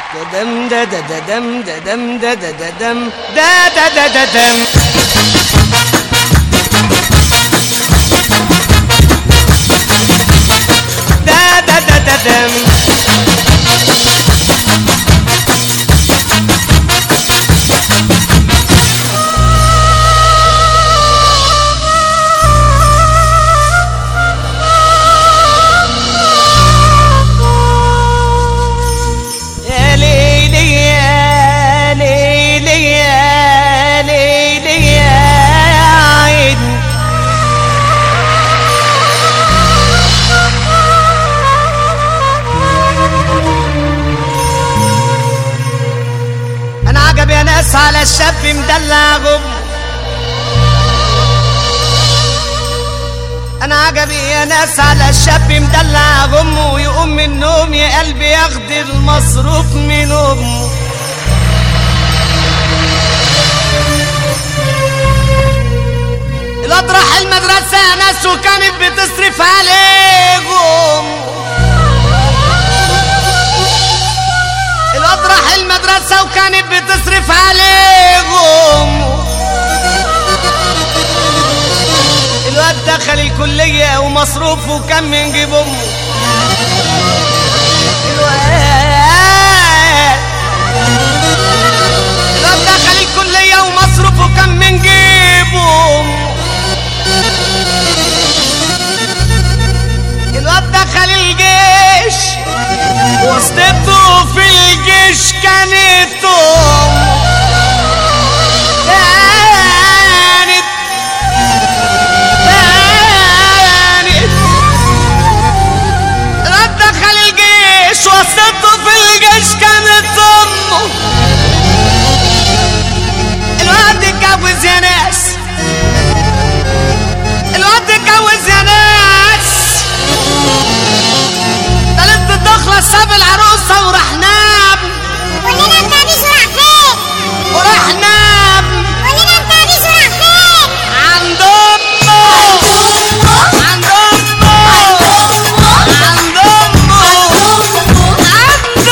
دم دا دا دا دم دا دم دا دا دا دم دا دا دا دا دم دا دا دا دا دم يا ليلي يا ليلي يا ليلي يا عين انا عجب يا ناس على الشاب مدلع غم انا عجبي يا ناس على الشاب مدلع غمه ويقوم من النوم يا قلبي ياخد المصروف من امه الواد راح المدرسة يا ناس وكانت بتصرف عليهم الواد راح المدرسة وكانت بتصرف عليهم الواد دخل الكلية ومصروفه كان من جيب امه الواد الواد دخل الكلية ومصروفه كان من جيب امه الواد دخل الجيش وسطته في الجيش كانت امه كانت كانت الواد دخل الجيش وسطته في الجيش كانت امه الواد اتجوز يا ناس الواد اتجوز يا ناس تلت الدخلة ساب العروسة وراح نام قول لنا انت مش رايح فين وراح نام قول لنا انت مش رايح فين عند امه عند امه عند امه عند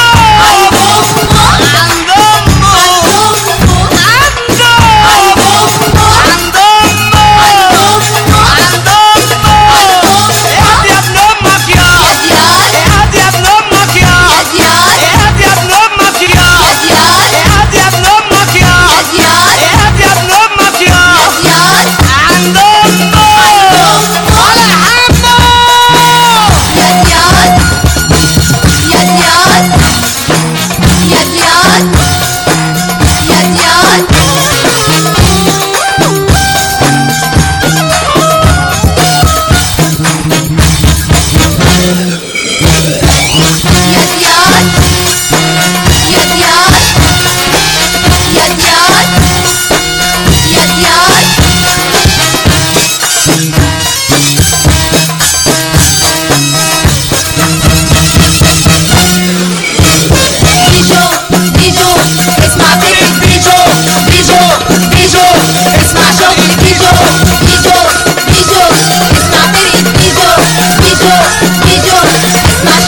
عند امه عند عند امه عند امه اهدي يا ابن امك يا اهدي يا ابن امك يا اهدي يا ابن امك يا اهدي يا ابن امك يا اهدي يا ابن امك يا عند امه ولا حمه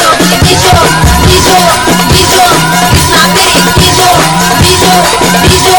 Bijo,